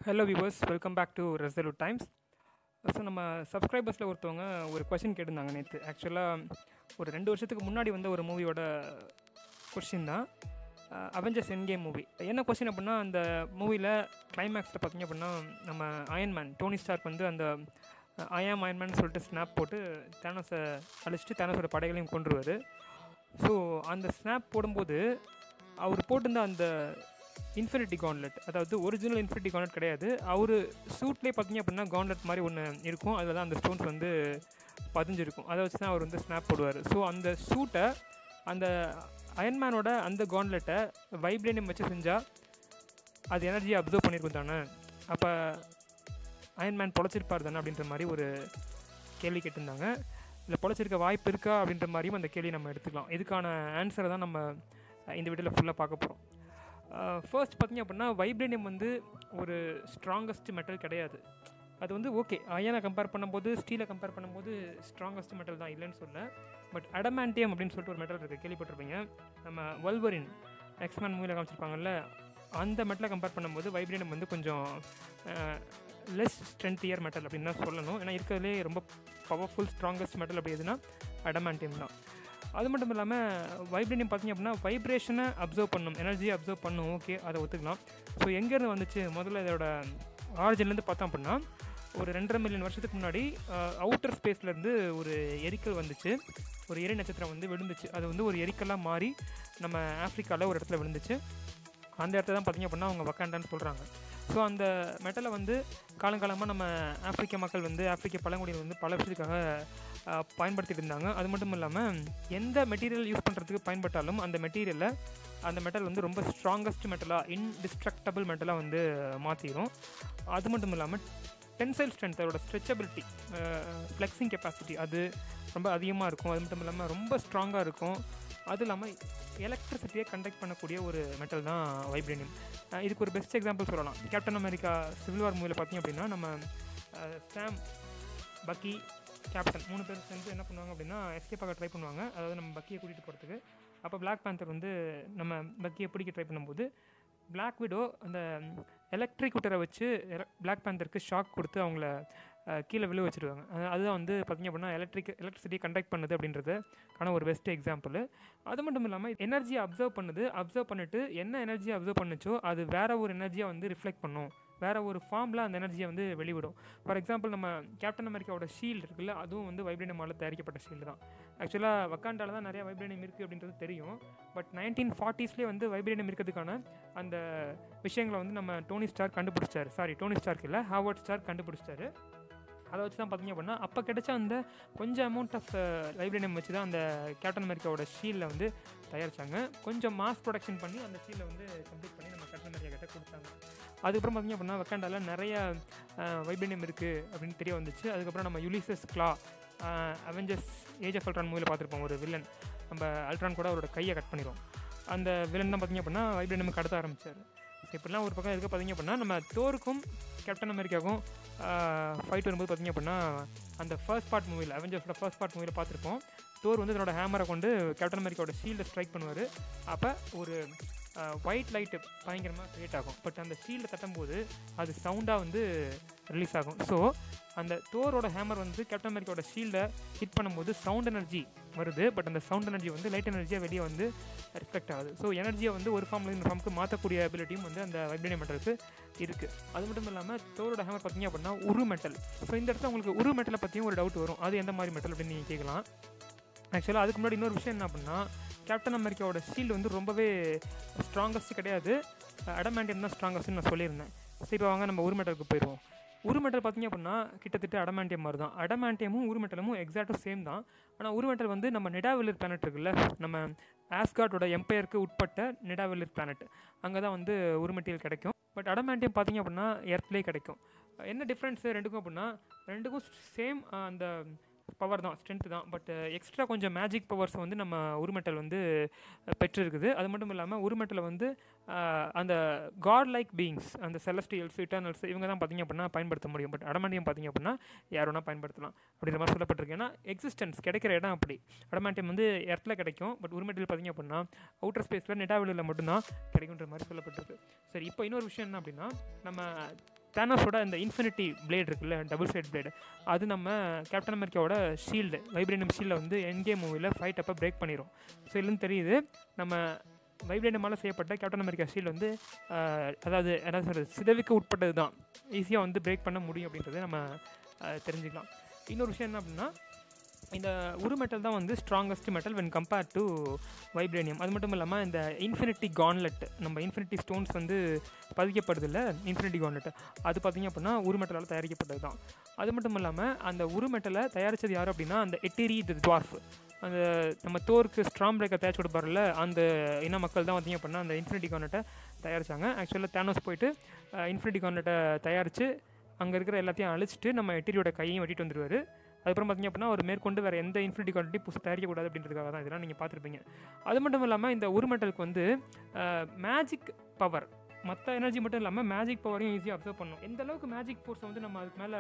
hello viewers welcome back to resolute times so நம்ம சப்ஸ்கிரைபர்ஸில் ஒருத்தவங்க ஒரு கொஷின் கேட்டிருந்தாங்க நேற்று ஆக்சுவலாக ஒரு ரெண்டு வருஷத்துக்கு முன்னாடி வந்த ஒரு மூவியோட கொஷின் தான் அவெஞ்சர்ஸ் என்கேம் மூவி என்ன கொஷின் அப்படின்னா அந்த மூவியில் கிளைமேக்ஸில் பார்த்தீங்க அப்படின்னா நம்ம அயன்மேன் டோனி ஸ்டார்க் வந்து அந்த அயாம் அயன்மேன் சொல்லிட்டு ஸ்னாப் போட்டு தேனஸை அழிச்சிட்டு தேனஸோட படைகளையும் கொண்டுருவார் ஸோ அந்த ஸ்னாப் போடும்போது அவர் போட்டிருந்த அந்த இன்ஃபினிட்டி கான்லெட் அதாவது ஒரிஜினல் இன்ஃபினிட்டி கான்லெட் கிடையாது அவர் சூட்லேயே பார்த்தீங்க அப்படின்னா கான்லெட் மாதிரி ஒன்று இருக்கும் அதில் தான் அந்த ஸ்டோன்ஸ் வந்து பதிஞ்சிருக்கும் அதை வச்சு தான் அவர் வந்து ஸ்னாப் போடுவார் ஸோ அந்த சூட்டை அந்த அயன்மேனோட அந்த கான்லெட்டை வைப்ரேனியம் வச்சு செஞ்சால் அது எனர்ஜியை அப்சர்வ் பண்ணியிருக்கும் தானே அப்போ அயன்மேன் பொழைச்சிருப்பார் தானே அப்படின்ற மாதிரி ஒரு கேள்வி கேட்டிருந்தாங்க இல்லை பொழைச்சிருக்க வாய்ப்பு இருக்கா அப்படின்ற மாதிரியும் அந்த கேள்வி நம்ம எடுத்துக்கலாம் இதுக்கான ஆன்சரை தான் நம்ம இந்த வீடியோவில் ஃபுல்லாக பார்க்க போகிறோம் ஃபர்ஸ்ட் பார்த்திங்க அப்படின்னா வைப்ரேனியம் வந்து ஒரு ஸ்ட்ராங்கஸ்ட் மெட்டல் கிடையாது அது வந்து ஓகே அயனை கம்பேர் பண்ணும்போது ஸ்டீலை கம்பேர் பண்ணும்போது ஸ்ட்ராங்கஸ்ட் மெட்டல் தான் இல்லைன்னு சொல்ல பட் அடமாண்டியம் அப்படின்னு சொல்லிட்டு ஒரு மெட்டல் இருக்குது கேள்விப்பட்டிருப்பீங்க நம்ம வல்வரின் எக்ஸ்மேன் மூவியில் காமிச்சிருப்பாங்கல்ல அந்த மெட்டலை கம்பேர் பண்ணும்போது வைப்ரேனியம் வந்து கொஞ்சம் லெஸ் ஸ்ட்ரென்த் இயர் மெட்டல் அப்படின்னு தான் சொல்லணும் ஏன்னா இருக்கிறதுலே ரொம்ப பவர்ஃபுல் ஸ்ட்ராங்கஸ்ட் மெட்டல் அப்படி எதுனா அடமாண்டியம் தான் அது மட்டும் இல்லாமல் வைப்ரேனியம் பார்த்திங்க அப்படின்னா வைப்ரேஷனை அப்சர்வ் பண்ணும் எனர்ஜியை அப்சர்வ் பண்ணும் ஓகே அதை ஒத்துக்கலாம் ஸோ எங்கேருந்து வந்துச்சு முதல்ல இதோட ஆரிஜின்லேருந்து பார்த்தோம் அப்படின்னா ஒரு ரெண்டரை மில்லியன் வருஷத்துக்கு முன்னாடி அவுட்டர் ஸ்பேஸ்லேருந்து ஒரு எரிக்கல் வந்துச்சு ஒரு எரி நட்சத்திரம் வந்து விழுந்துச்சு அது வந்து ஒரு எரிக்கலாக மாறி நம்ம ஆஃப்ரிக்காவில் ஒரு இடத்துல விழுந்துச்சு அந்த இடத்துல தான் பார்த்திங்க அப்படின்னா அவங்க வக்காண்டான்னு சொல்கிறாங்க ஸோ அந்த மெட்டலை வந்து காலங்காலமாக நம்ம ஆப்பிரிக்க மக்கள் வந்து ஆப்பிரிக்க பழங்குடியினர் வந்து பல விஷயத்துக்காக பயன்படுத்திட்டு இருந்தாங்க அது மட்டும் இல்லாமல் எந்த மெட்டீரியல் யூஸ் பண்ணுறதுக்கு பயன்பட்டாலும் அந்த மெட்டீரியலில் அந்த மெட்டல் வந்து ரொம்ப ஸ்ட்ராங்கஸ்ட் மெட்டலாக இன்டிஸ்ட்ரக்டபிள் மெட்டலாக வந்து மாற்றிடும் அது மட்டும் இல்லாமல் டென்சைல் ஸ்ட்ரென்த் அதோட ஸ்ட்ரெச்சபிலிட்டி ஃப்ளெக்ஸிங் கெப்பாசிட்டி அது ரொம்ப அதிகமாக இருக்கும் அது மட்டும் இல்லாமல் ரொம்ப ஸ்ட்ராங்காக இருக்கும் அது இல்லாமல் எலக்ட்ரிசிட்டியை கண்டக்ட் பண்ணக்கூடிய ஒரு மெட்டல் தான் வைப்ரேனியம் இதுக்கு ஒரு பெஸ்ட் எக்ஸாம்பிள் சொல்லலாம் கேப்டன் அமெரிக்கா சிவில் வார் மூவியில் பார்த்தீங்க அப்படின்னா நம்ம சாம் பக்கி கேப்டன் மூணு பேர் சேர்ந்து என்ன பண்ணுவாங்க அப்படின்னா எஸ்கேப் ஆக ட்ரை பண்ணுவாங்க அதாவது நம்ம பக்கியை கூட்டிகிட்டு போகிறதுக்கு அப்போ பிளாக் பேந்தர் வந்து நம்ம பக்கியை பிடிக்க ட்ரை பண்ணும்போது பிளாக் விடோ அந்த எலக்ட்ரிக் குட்டரை வச்சு பிளாக் பேந்தருக்கு ஷாக் கொடுத்து அவங்கள கீழே விழு வச்சுருவாங்க அதுதான் வந்து பார்த்திங்க அப்படின்னா எலக்ட்ரிக் எலக்ட்ரிசிட்டி கண்டக்ட் பண்ணுது அப்படின்றது கான ஒரு பெஸ்ட் எக்ஸாம்பிள் அது மட்டும் இல்லாமல் எனர்ஜியை அப்சர்வ் பண்ணுது அப்சர்வ் பண்ணிவிட்டு என்ன எனர்ஜியை அப்சர்வ் பண்ணுச்சோ அது வேறு ஒரு எனர்ஜியாக வந்து ரிஃப்ளெக்ட் பண்ணும் வேறு ஒரு ஃபார்மில் அந்த எனர்ஜியை வந்து வெளிவிடும் ஃபார் எக்ஸாம்பிள் நம்ம கேப்டன் அமெரிக்காவோட ஷீல்டு இருக்குல்ல அதுவும் வந்து வைப்ரேனியமால் தயாரிக்கப்பட்ட ஷீல்டு தான் ஆக்சுவலாக வக்காண்டாவில் தான் நிறையா வைப்ரேனியம் இருக்குது அப்படின்றது தெரியும் பட் நைன்டீன் ஃபார்ட்டிஸ்லேயே வந்து வைப்ரேனியம் இருக்கிறதுக்கான அந்த விஷயங்களை வந்து நம்ம டோனி ஸ்டார் கண்டுபிடிச்சாரு சாரி டோனி ஸ்டார்க் இல்லை ஹாவர்ட் ஸ்டார் கண்டுபிடிச்சாரு அதை வச்சு தான் பார்த்தீங்க அப்படின்னா அப்போ கிடைச்ச அந்த கொஞ்சம் அமௌண்ட் ஆஃப் லைப்ரேனியம் வச்சு தான் அந்த கேப்டன் அமெரிக்காவோட ஷீலில் வந்து தயாரித்தாங்க கொஞ்சம் மாஸ் ப்ரொடக்ஷன் பண்ணி அந்த ஷீலை வந்து கம்ப்ளீட் பண்ணி நம்ம கேப்டன் அமெரிக்கா கிட்ட கொடுத்தாங்க அதுக்கப்புறம் பார்த்திங்க அப்படின்னா வெக்காண்டாவில் நிறைய வைப்ரேனியம் இருக்குது அப்படின்னு தெரிய வந்துச்சு அதுக்கப்புறம் நம்ம யுலிசஸ் கிளா அவெஞ்சர்ஸ் ஏஜ் ஆஃப் அல்ட்ரான் மூவியில் பார்த்துருப்போம் ஒரு வில்லன் நம்ம அல்ட்ரான் கூட அவரோட கையை கட் பண்ணிடும் அந்த வில்லன் தான் பார்த்திங்க அப்படின்னா வைப்ரேனியம் கடத்த ஆரம்பித்தார் இப்படிலாம் ஒரு பக்கம் இருக்க பார்த்திங்க அப்படின்னா நம்ம தோருக்கும் கேப்டன் அமெரிக்காவுக்கும் ஃபைட் வரும்போது பார்த்திங்க அப்படின்னா அந்த ஃபர்ஸ்ட் பார்ட் மூவியில் அவெஞ்சர்ஸோட ஃபர்ஸ்ட் பார்ட் மூவியில் பார்த்துருப்போம் தோர் வந்து தன்னோட ஹேமரை கொண்டு கேப்டன் அமெரிக்காவோட ஷீல்டை ஸ்ட்ரைக் பண்ணுவார் அப்போ ஒரு ஒயிட் லைட்டு பயங்கரமாக க்ரியேட் ஆகும் பட் அந்த ஷீல்டை தட்டும்போது அது சவுண்டாக வந்து ரிலீஸ் ஆகும் ஸோ அந்த தோரோட ஹேமர் வந்து கேப்டன் அமெரிக்காவோட ஷீல்டை ஹிட் பண்ணும்போது சவுண்ட் எனர்ஜி வருது பட் அந்த சவுண்ட் எனர்ஜி வந்து லைட் எனர்ஜியாக வெளியே வந்து ரிஃப்ளெக்ட் ஆகுது ஸோ எனர்ஜியை வந்து ஒரு ஃபார்ம்ல இன்னொரு ஃபார்முக்கு மாற்றக்கூடிய அபிலிட்டியும் வந்து அந்த வைப்ரேனியம் மெட்டலுக்கு இருக்குது அது மட்டும் இல்லாமல் தோரோட ஹேமர் பார்த்தீங்க அப்படின்னா உரு மெட்டல் ஸோ இந்த இடத்துல உங்களுக்கு உரு மெட்டலை பற்றியும் ஒரு டவுட் வரும் அது எந்த மாதிரி மெட்டல் அப்படின்னு நீங்கள் கேட்கலாம் ஆக்சுவலாக அதுக்கு முன்னாடி இன்னொரு விஷயம் என்ன அப்படின்னா கேப்டன் அமெரிக்காவோட ஷீல்டு வந்து ரொம்பவே ஸ்ட்ராங்கஸ்ட் கிடையாது அடமாண்டியம் தான் ஸ்ட்ராங்கஸ்ட்னு நான் சொல்லியிருந்தேன் ஸோ இப்போ வாங்க நம்ம உரு மெட்டலுக்கு போயிடுவோம் உரு மெட்டல் பார்த்திங்க அப்படின்னா கிட்டத்தட்ட அடமாண்டியம் மாதிரி தான் அடமாண்டியமும் உரு மெட்டலும் எக்ஸாக்டாக சேம் தான் ஆனால் உரு மெட்டல் வந்து நம்ம நிடாவெளிர் பிளானட் இருக்குல்ல நம்ம ஆஸ்கார்டோட எம்பையருக்கு உட்பட்ட நிடாவெளிர் பிளானட் அங்கே தான் வந்து உரு மெட்டீரியல் கிடைக்கும் பட் அடமாண்டியம் பார்த்திங்க அப்படின்னா எர்த்லேயே கிடைக்கும் என்ன டிஃப்ரென்ஸு ரெண்டுக்கும் அப்படின்னா ரெண்டுக்கும் சேம் அந்த பவர் தான் ஸ்ட்ரென்த் தான் பட் எக்ஸ்ட்ரா கொஞ்சம் மேஜிக் பவர்ஸ் வந்து நம்ம உருமெட்டல் வந்து பெற்றிருக்குது அது மட்டும் இல்லாமல் உருமெட்டலை வந்து அந்த காட் லைக் பீயிங்ஸ் அந்த செலஸ்டியல்ஸ் இட்டர்னல்ஸ் இவங்க தான் பார்த்திங்க அப்படின்னா பயன்படுத்த முடியும் பட் அடமாண்டியம் பார்த்திங்க அப்படின்னா யார் வேணால் பயன்படுத்தலாம் அப்படின்ற மாதிரி சொல்லப்பட்டிருக்கு ஏன்னா எக்ஸிஸ்டன்ஸ் கிடைக்கிற இடம் அப்படி அடமாண்டியம் வந்து இடத்துல கிடைக்கும் பட் உருமெட்டல் பார்த்திங்க அப்படின்னா அவுட்டர் ஸ்பேஸில் நெட்டாவெளியில் மட்டும்தான் கிடைக்குன்ற மாதிரி சொல்லப்பட்டிருக்கு சரி இப்போ இன்னொரு விஷயம் என்ன அப்படின்னா நம்ம தேனோஸோட இந்த இன்ஃபினிட்டி பிளேட் இருக்குல்ல டபுள் சைட் பிளேடு அது நம்ம கேப்டன் அமெரிக்காவோட ஷீல்டு வைப்ரேனியம் ஷீல்டை வந்து என்கே மூவியில் ஃபைட் அப்போ பிரேக் பண்ணிடும் ஸோ இதுலேருந்து தெரியுது நம்ம வைப்ரேனியமால் செய்யப்பட்ட கேப்டன் அமெரிக்கா ஷீல்டு வந்து ஆஹ், அதாவது என்ன சொல்கிறது சிதவிக்கு உட்பட்டது தான் ஈஸியாக வந்து பிரேக் பண்ண முடியும் அப்படின்றத நம்ம ஆஹ், தெரிஞ்சுக்கலாம் இன்னொரு விஷயம் என்ன அப்படின்னா இந்த உரு மெட்டல் தான் வந்து strongest metal when compared to vibranium அது மட்டும் இல்லாமல் இந்த இன்ஃபினிட்டி கான்லெட் நம்ம இன்ஃபினிட்டி ஸ்டோன்ஸ் வந்து பதிக்கப்படுது இல்லை இன்ஃபினிட்டி கான்லெட் அது பார்த்திங்க அப்படின்னா உரு மெட்டலால் தயாரிக்கப்பட்டது தான் அது மட்டும் இல்லாமல் அந்த உரு மெட்டலை தயாரித்தது யார் அப்படின்னா அந்த எட்டிரி தி டுவார்ஃப் அந்த நம்ம தோருக்கு ஸ்ட்ராங் பிரேக்கர் தயாரிச்சு கொடுப்பார்ல அந்த இன மக்கள் தான் பார்த்திங்க அப்படின்னா அந்த இன்ஃபினிட்டி கான்லெட்டை தயாரித்தாங்க ஆக்சுவலாக தேனோஸ் போயிட்டு இன்ஃபினிட்டி கான்லெட்டை தயாரித்து அங்கே இருக்கிற எல்லாத்தையும் அழிச்சிட்டு நம்ம எட்டிரியோட கையையும் வெட்டிட்டு வந்துடுவார் அதுக்கப்புறம் பார்த்திங்க அப்படின்னா ஒரு மேற்கொண்டு வேறு எந்த இன்ஃபினிட்டி குவாலிட்டி புதுசு தயாரிக்கக்கூடாது அப்படின்றதுக்காக தான் இதெல்லாம் நீங்கள் பார்த்துருப்பீங்க அது மட்டும் இல்லாமல் இந்த உருமெட்டலுக்கு வந்து மேஜிக் பவர் மற்ற எனர்ஜி மட்டும் இல்லாமல் மேஜிக் பவரையும் ஈஸியாக அப்சர்வ் பண்ணும் எந்த அளவுக்கு மேஜிக் ஃபோர்ஸை வந்து நம்ம அதுக்கு மேலே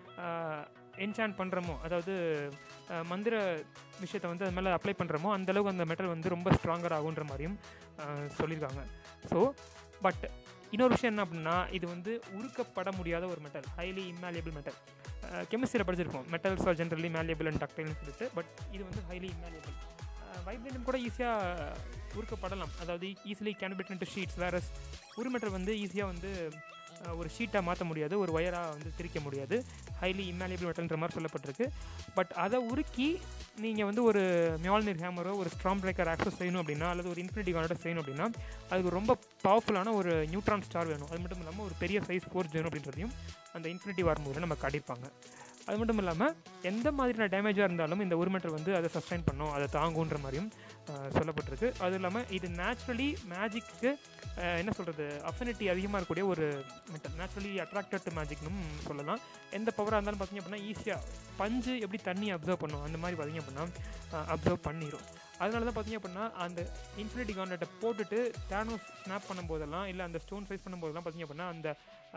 என்சான் பண்ணுறோமோ அதாவது அஹ், மந்திர விஷயத்தை வந்து அது மேலே அப்ளை பண்ணுறோமோ அந்த அளவுக்கு அந்த மெட்டல் வந்து ரொம்ப ஸ்ட்ராங்கர் ஆகுன்ற மாதிரியும் அஹ், சொல்லியிருக்காங்க ஸோ பட் இன்னொரு விஷயம் என்ன அப்படின்னா இது வந்து உருக்கப்பட முடியாத ஒரு மெட்டல் ஹைலி இம்மேலியபிள் மெட்டல் கெமிஸ்ட்ரியில் படிச்சிருப்போம் metals are generally malleable and டக்டைல்னு சொல்லிட்டு பட் இது வந்து ஹைலி இம்மேலியபிள் வைப்ரேனியம் கூட ஈஸியாக உருக்கப்படலாம் அதாவது ஈஸிலி கேன்பிட் இன்ட்டு ஷீட்ஸ் வேற ஒரு மெட்டல் வந்து ஈஸியாக வந்து அஹ், ஒரு ஷீட்டாக மாற்ற முடியாது ஒரு ஒயராக வந்து திரிக்க முடியாது ஹைலி இம்மேலியபிள் மெட்டல்ன்ற மாதிரி சொல்லப்பட்டிருக்கு பட் அதை உருக்கி நீங்கள் வந்து ஒரு மியால்னிர் ஹேமரோ ஒரு ஸ்ட்ராங் பிரேக்கர் ஆக்சஸ் செய்யணும் அப்படின்னா அல்லது ஒரு இன்ஃபினிட்டி கானடோ செய்யணும் அப்படின்னா அதுக்கு ரொம்ப பவர்ஃபுல்லான ஒரு நியூட்ரான் ஸ்டார் வேணும் அது மட்டும் இல்லாமல் ஒரு பெரிய சைஸ் ஃபோர்ஸ் வேணும் அப்படின்றதையும் அந்த இன்ஃபினிட்டி வார் மூவியில் நம்ம காட்டியிருப்பாங்க அது மட்டும் இல்லாமல் எந்த மாதிரியான டேமேஜாக இருந்தாலும் இந்த ஒரு மெட்டல் வந்து அதை சஸ்டைன் பண்ணும் அதை தாங்குன்ற மாதிரியும் அஹ், சொல்லப்பட்டிருக்கு அதுவும் இல்லாமல் இது நேச்சுரலி மேஜிக்கு என்ன சொல்கிறது அஃபினிட்டி அதிகமாக இருக்கக்கூடிய ஒரு மெட்டல் நேச்சுரலி அட்ராக்டட் டு மேஜிக்னும் சொல்லலாம் எந்த பவராக இருந்தாலும் பார்த்தீங்க அப்படின்னா ஈஸியாக பஞ்சு எப்படி தண்ணி அப்சர்வ் பண்ணும் அந்த மாதிரி பார்த்தீங்க அப்படின்னா அப்சர்வ் பண்ணிடும் அதனால தான் பார்த்தீங்க அப்படின்னா அந்த இன்ஃபினிட்டி கான்லெட்டை போட்டுட்டு டேனோஸ் ஸ்னாப் பண்ணும்போதெல்லாம் இல்லை அந்த ஸ்டோன் ஃபைஸ் பண்ணும்போதெல்லாம் பார்த்தீங்க அப்படின்னா அந்த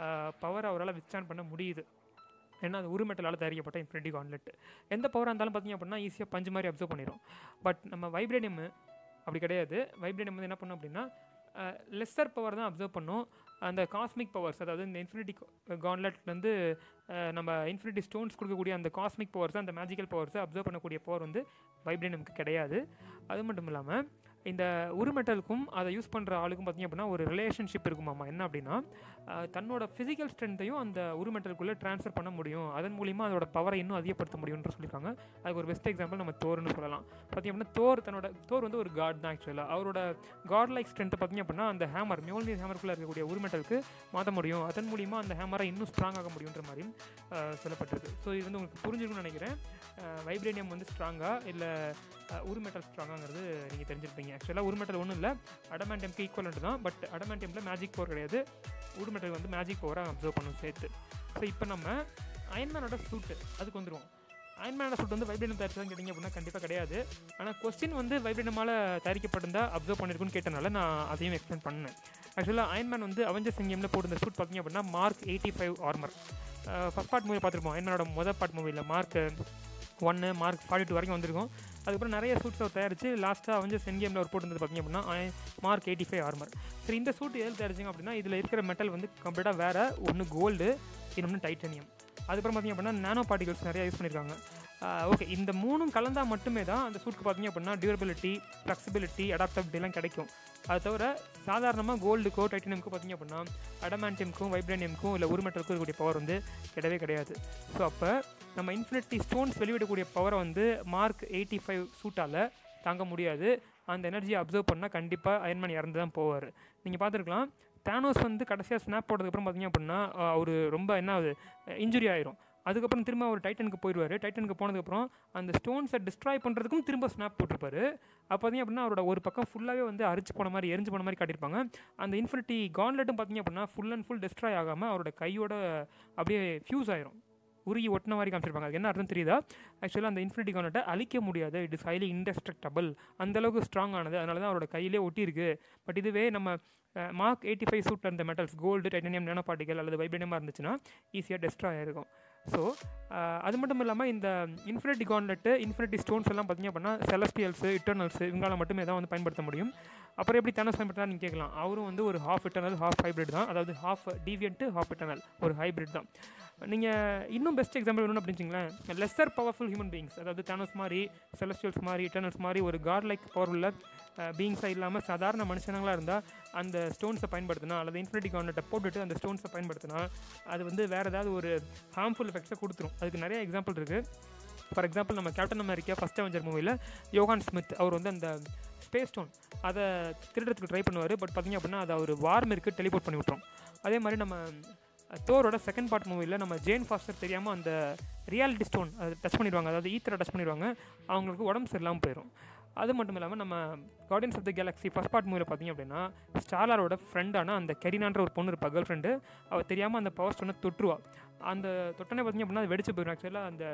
பவர் அவரால் வித்ஸ்டாண்ட் பண்ண முடியுது ஏன்னா அது உருமெட்டலால் தயாரிக்கப்பட்ட இன்ஃபினிட்டி கான்லெட் எந்த பவராக இருந்தாலும் பார்த்தீங்க அப்படின்னா ஈஸியாக பஞ்சு மாதிரி அப்சர்வ் பண்ணிடும் பட் நம்ம வைப்ரேனியம் அப்படி கிடையாது வைப்ரேனியம் வந்து என்ன பண்ணும் அப்படின்னா லெஸ்ஸர் பவர் தான் அப்சர்வ் பண்ணும் அந்த காஸ்மிக் பவர்ஸ் அதாவது இந்த இன்ஃபினிட்டி கான்லெட்லேருந்து நம்ம இன்ஃபினிட்டி ஸ்டோன்ஸ் கொடுக்கக்கூடிய அந்த காஸ்மிக் பவர்ஸ் அந்த மேஜிக்கல் பவர்ஸை அப்சர்வ் பண்ணக்கூடிய பவர் வந்து வைப்ரேனியம்க்கு கிடையாது அது மட்டும் இல்லாமல் இந்த உருமெட்டலுக்கும் அதை யூஸ் பண்ணுற ஆளுக்கும் பார்த்திங்க அப்படின்னா ஒரு ரிலேஷன்ஷிப் இருக்குமாமா என்ன அப்படின்னா அஹ், தன்னோட ஃபிசிக்கல் ஸ்ட்ரென்த்தையும் அந்த உருமெட்டலுக்குள்ளே ட்ரான்ஸ்ஃபர் பண்ண முடியும் அதன் மூலிமா அதோட பவரை இன்னும் அதிகப்படுத்த முடியும்னு சொல்லியிருக்காங்க அதுக்கு ஒரு பெஸ்ட் எக்ஸாம்பிள் நம்ம தோர்னு சொல்லலாம் பார்த்திங்க அப்படின்னா தோர் தன்னோட தோர் வந்து ஒரு காட் தான் ஆக்சுவலாக அவரோட காட் லைக் ஸ்ட்ரென்த்தை பார்த்திங்க அப்படின்னா அந்த ஹேமர் மியோல்நீர் ஹேமருக்குள்ளே இருக்கக்கூடிய உருமெட்டலுக்கு மாற்ற முடியும் அதன் மூலிமா அந்த ஹேமரை இன்னும் ஸ்ட்ராங் ஆக முடியுன்ற மாதிரியும் அஹ், சொல்லப்பட்டிருக்கு ஸோ இது வந்து உங்களுக்கு புரிஞ்சிருக்கும்னு நினைக்கிறேன் வைப்ரேனியம் வந்து ஸ்ட்ராங்காக இல்லை உரு மெட்டல் ஸ்ட்ராங்காங்கிறது நீங்கள் தெரிஞ்சிருப்பீங்க ஆக்சுவலாக உரு மெட்டல் ஒன்றும் இல்லை அடமேண்டியம்க்கு ஈக்குவலண்ட் தான் பட் அடமேண்டியமில் மேஜிக் பவர் கிடையாது உரு மெட்டல் வந்து மேஜிக் பவராக அப்சர்வ் பண்ணும் சேர்த்து ஸோ இப்போ நம்ம அயன்மேனோட சூட்டு அதுக்கு வந்துருவோம் அயன்மேனோட சூட் வந்து வைப்ரேனியம் தயாரிச்சதான் கேட்டிங்க அப்படின்னா கண்டிப்பாக கிடையாது ஆனால் கொஸ்டின் வந்து வைப்ரேனியமால் தயாரிக்கப்பட்டிருந்தா அப்சர்வ் பண்ணியிருக்குன்னு கேட்டனால நான் அதையும் எக்ஸ்பிளைன் பண்ணேன் ஆக்சுவலாக அயன்மேன் வந்து அவெஞ்சர்ஸ் இங்கேமில் போட்டிருந்த சூட் பார்த்தீங்க அப்படின்னா Mark eighty five armour first part movie பார்த்துருப்போம் அயன்மேனோட மொதல் பார்ட் மூவியில் மார்க் ஒன்று மார்க் ஃபார்ட்டி டூ வரைக்கும் வந்திருக்கும் அதுக்கப்புறம் நிறைய சூட்ஸ் அவர் தயாரிச்சு லாஸ்ட்டாக வந்து சென் கேமில் ஒரு போட்டுருந்தது பார்த்தீங்க அப்படின்னா மார்க் எயிட்டி ஃபைவ் ஆர்மர் சரி இந்த சூட் எதில் தயாரிச்சிங்க அப்படின்னா இதில் இருக்கிற மெட்டல் வந்து கம்ப்ளீட்டாக வேறு ஒன்று கோல்டு இன்னொன்று டைட்டனியம் அதுக்கப்புறம் பார்த்தீங்க அப்படின்னா நானோ பார்ட்டிகல்ஸ் நிறையா யூஸ் பண்ணியிருக்காங்க ஓகே இந்த மூணும் கலந்தால் மட்டுமே தான் அந்த சூட்க்கு பார்த்தீங்க அப்படின்னா டியூரபிலிட்டி ஃப்ளெக்சிபிலிட்டி அடாப்டபிலிட்டிலாம் கிடைக்கும் அது தவிர சாதாரணமாக கோல்டுக்கோ டைட்டனியம்க்கோ பார்த்தீங்க அப்படின்னா அடமான்டியம்க்கும் வைப்ரேனியம்க்கும் இல்லை உருமெட்டலுக்கும் இருக்கக்கூடிய பவர் வந்து கிடையவே கிடையாது ஸோ அப்போ நம்ம இன்ஃபினிட்டி ஸ்டோன்ஸ் வெளியிடக்கூடிய பவரை வந்து மார்க் எயிட்டி ஃபைவ் சூட்டால் தாங்க முடியாது அந்த எனர்ஜியை அப்சர்வ் பண்ணால் கண்டிப்பாக அயன்மேன் இறந்து தான் போவார் நீங்கள் பார்த்துருக்கலாம் தானோஸ் வந்து கடைசியாக ஸ்னாப் போட்டதுக்கப்புறம் பார்த்தீங்க அப்படின்னா அவர் ரொம்ப என்ன ஆகுது இன்ஜுரி ஆயிரும் அதுக்கப்புறம் திரும்ப அவர் டைட்டனுக்கு போயிடுவார் டைட்டனுக்கு போனதுக்கப்புறம் அந்த ஸ்டோன்ஸை டிஸ்ட்ராய் பண்ணுறதுக்கும் திரும்ப ஸ்னாப் போட்டிருப்பாரு அப்போ பார்த்தீங்க அப்படின்னா அவரோட ஒரு பக்கம் ஃபுல்லாகவே வந்து அரிச்சு போன மாதிரி எரிஞ்சு போன மாதிரி காட்டியிருப்பாங்க அந்த இன்ஃபினிட்டி கான்லெட்டும் பார்த்தீங்க அப்படின்னா ஃபுல் அண்ட் ஃபுல் டிஸ்ட்ராய் ஆகாமல் அவரோட கையோட அப்படியே ஃபியூஸ் ஆயிரும் உருகி ஒட்டின மாதிரி காமிச்சிருப்பாங்க அதுக்கு என்ன அர்த்தம் தெரியுதா ஆக்சுவலாக அந்த இன்ஃபினிட்டி கானட்டை அழிக்க முடியாது இட் இஸ் ஹைலி இன்டெஸ்ட்ரக்டபிள் அந்தளவுக்கு ஸ்ட்ராங் ஆனது அதனால தான் அவரோட கையிலே ஒட்டியிருக்கு பட் இதுவே நம்ம மார்க் எயிட்டி ஃபைவ் சூட்டில் இருந்த metals gold titanium nano particle அல்லது வைப்ரேனியமாக இருந்துச்சுன்னா ஈஸியாக டெஸ்ட்ராய் ஆயிருக்கும் ஸோ அது மட்டும் இல்லாமல் இந்த இன்ஃபினிட்டி கான்லெட்டு இன்ஃபினிட்டி ஸ்டோன்ஸ் எல்லாம் பார்த்தீங்க அப்படின்னா செலஸ்டியல்ஸு இட்டர்னல்ஸு இவங்களால மட்டுமே தான் வந்து பயன்படுத்த முடியும் அப்புறம் எப்படி தேனஸ் பயன்படுத்தா நீங்கள் கேட்கலாம் அவரும் வந்து ஒரு ஹாஃப் இட்டர்னல் ஹாஃப் ஹைப்ரிட் தான் அதாவது ஹாஃப் டிவியன்ட்டு ஹாஃப் இட்டர்னல் ஒரு ஹைப்ரிட் தான் நீங்கள் இன்னும் பெஸ்ட் எக்ஸாம்பிள் வேணும் அப்படின்னு வச்சுங்களேன் லெஸ்ஸர் பவர்ஃபுல் ஹியூமன் பீயிங்ஸ் அதாவது தேனஸ் மாதிரி செலஸ்டியல்ஸ் மாதிரி இட்டர்னல்ஸ் மாதிரி ஒரு காட் லைக் பவர் உள்ள பீயிங்ஸாக இல்லாமல் சாதாரண மனுஷனங்களாக இருந்தால் அந்த ஸ்டோன்ஸை பயன்படுத்தினா அல்லது இன்ஃபினிட்டி கார்னெட்டை போட்டுட்டு அந்த ஸ்டோன்ஸை பயன்படுத்தினா அது வந்து வேறு ஏதாவது ஒரு ஹார்ம்ஃபுல் எஃபெக்ட்ஸை கொடுத்துரும் அதுக்கு நிறைய எக்ஸாம்பிள் இருக்குது ஃபார் எக்ஸாம்பிள் நம்ம கேப்டன் அமெரிக்கா ஃபஸ்ட் அவெஞ்சர் மூவியில் யோகான் ஸ்மித் அவர் வந்து அந்த ஸ்பேஸ் ஸ்டோன் அதை திருடுறதுக்கு ட்ரை பண்ணுவார் பட் பார்த்திங்க அப்படின்னா அதை அவர் வார்மிற்கு டெலிபோர்ட் பண்ணி விட்றோம் அதே மாதிரி நம்ம தோரோட செகண்ட் பார்ட் மூவியில் நம்ம ஜேன் ஃபாஸ்டர் தெரியாமல் அந்த ரியாலிட்டி ஸ்டோன் அதை டச் பண்ணிடுவாங்க அதாவது ஈத்தரை டச் பண்ணிடுவாங்க அவங்களுக்கு உடம்பு சரியில்லாமல் போயிடும் அது மட்டும் இல்லாமல் நம்ம Guardians of the Galaxy first part மூவியில் பார்த்தீங்க அப்படின்னா ஸ்டாலாரோட ஃப்ரெண்டான அந்த கெரினான்ற ஒரு பொண்ணு இருப்பா கேர்ள் ஃப்ரெண்டு அவள் தெரியாமல் அந்த பவர் ஸ்டோனை தொட்டுருவா அந்த தொட்டனே பார்த்தீங்க அப்படின்னா அது வெடிச்சு போயிடும் ஆக்சுவலாக அந்த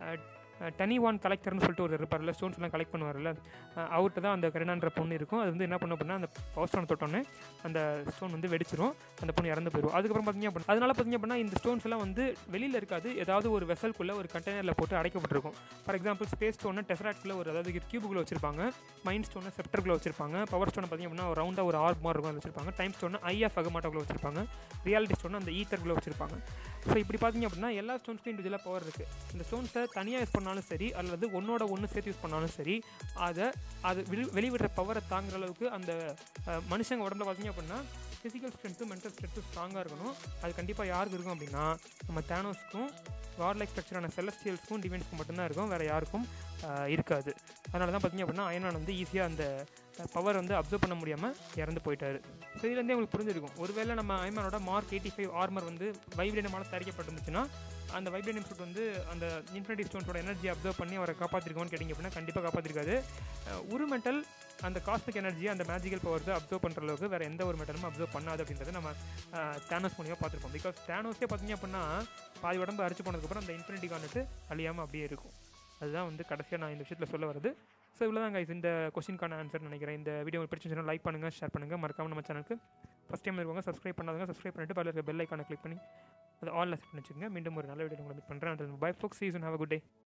டனி ஒன் கலெக்டர்னு சொல்லிட்டு ஒரு இருப்பார்ல ஸ்டோன்ஸ் எல்லாம் கலெக்ட் பண்ணுவார்ல அவர்கிட்ட தான் அந்த கரினான்ற பொண்ணு இருக்கும் அது வந்து என்ன பண்ணும் அப்படின்னா அந்த பவர் ஸ்டோனை தொட்டோன்னே அந்த ஸ்டோன் வந்து வெடிச்சிரும் அந்த பொண்ணு இறந்து போயிடும் அதுக்கப்புறம் பார்த்தீங்க அப்படின்னா அதனால பார்த்தீங்க அப்படின்னா இந்த ஸ்டோன்ஸ் எல்லாம் வந்து வெளியில் இருக்காது ஏதாவது ஒரு வெசல்குள்ளே ஒரு கண்டெய்னரில் போட்டு அடைக்கப்பட்டிருக்கும் ஃபார் எக்ஸாம்பிள் ஸ்பேஸ் ஸ்டோனை டெசராக்டில் ஒரு அதாவது கியூபுக்குள்ளே வச்சிருப்பாங்க மைண்ட் ஸ்டோனை செப்டருக்குள்ளே வச்சிருப்பாங்க பவர் ஸ்டோனை பார்த்தீங்க அப்படின்னா ஒரு ரவுண்டாக ஒரு ஆர்ப் மாதிரி இருக்கும் வச்சிருப்பாங்க டைம் ஸ்டோனை ஐஎஃப் அகமாட்டோக்குள்ளே வச்சிருப்பாங்க ரியாலிட்டி ஸ்டோனை அந்த ஈத்தர்க்குள்ளே வச்சிருப்பாங்க ஸோ இப்படி பார்த்தீங்க அப்படின்னா எல்லா ஸ்டோன்ஸ்க்கும் இண்டிவிஜுவலாக பவர் இருக்குது இந்த ஸ்டோன்ஸை தனியாக யூஸ் பண்ணாலும் சரி அல்லது ஒன்னோட ஒன்று சேர்த்து யூஸ் பண்ணாலும் சரி அதை அது வெளி வெளிவிடுற பவரை தாங்குற அளவுக்கு அந்த மனுஷங்க உடம்புல பார்த்தீங்க அப்படின்னா ஃபிசிக்கல் ஸ்ட்ரென்த்து மென்டல் ஸ்ட்ரென்த்து ஸ்ட்ராங்காக இருக்கணும் அது கண்டிப்பாக யாருக்கு இருக்கும் அப்படின்னா நம்ம தேனோஸ்க்கும் காட் லைக் ஸ்ட்ரக்சரான செலஸ்டியல்ஸ்க்கும் டிவென்ஸ்க்கும் மட்டும்தான் இருக்கும் வேறு யாருக்கும் இருக்காது அதனால தான் பார்த்தீங்க அப்படின்னா அயனான் வந்து ஈஸியாக அந்த பவர் வந்து அப்சர்வ் பண்ண முடியாமல் இறந்து போயிட்டாரு ஸோ இதுலேருந்தே உங்களுக்கு புரிஞ்சிருக்கும் ஒருவேளை நம்ம ஐமனோட மார்க் எயிட்டி ஃபைவ் ஆர்மர் வந்து வைப்ரேனியமால் தயாரிக்கப்பட்டிருந்துச்சுன்னா அந்த வைப்ரேனியம் சூட் வந்து அந்த இன்ஃபினிட்டி ஸ்டோன்ஸோட எனர்ஜி அப்சர்வ் பண்ணி அவரை காப்பாற்றிருக்கோன்னு கேட்டிங்க அப்படின்னா கண்டிப்பாக காப்பாற்றிருக்காது ஒரு மெட்டல் அந்த காஸ்மிக் எனர்ஜியை அந்த மேஜிக்கல் பவர்ஸை அப்சர்வ் பண்ணுற அளவுக்கு வேறு எந்த ஒரு மெட்டலும் அப்சர்வ் பண்ணாது அப்படின்றத நம்ம தேனோஸ் மூலியமாக பார்த்துருப்போம் பிகாஸ் தேனோஸே பார்த்தீங்க அப்படின்னா பாதி உடம்பு அரைச்சு போனதுக்கப்புறம் அந்த இன்ஃபினிட்டி கான்ட்டு அழியாமல் அப்படியே இருக்கும் அதுதான் வந்து கடைசியாக நான் இந்த விஷயத்தில் சொல்ல வருது ஸோ இவ்வளோ தான் கைஸ் இந்த கொஸ்டினுக்கான ஆன்சர் நினைக்கிறேன் இந்த வீடியோ உங்களுக்கு பிடிச்சிருந்துச்சுன்னா லைக் பண்ணுங்கள் ஷேர் பண்ணுங்கள் மறக்காமல் நம்ம சேனலுக்கு ஃபஸ்ட் டைம் இருவாங்க சப்ஸ்கிரைப் பண்ணாதவங்க சப்ஸ்கிரைப் பண்ணிட்டு பல பெல் ஐக்கானை கிளிக் பண்ணி அதை ஆல் செட் பண்ணி வச்சுக்கோங்க மீண்டும் ஒரு நல்ல வீடியோ உங்களை மீட் பண்ணுறேன் bye folks season have a good day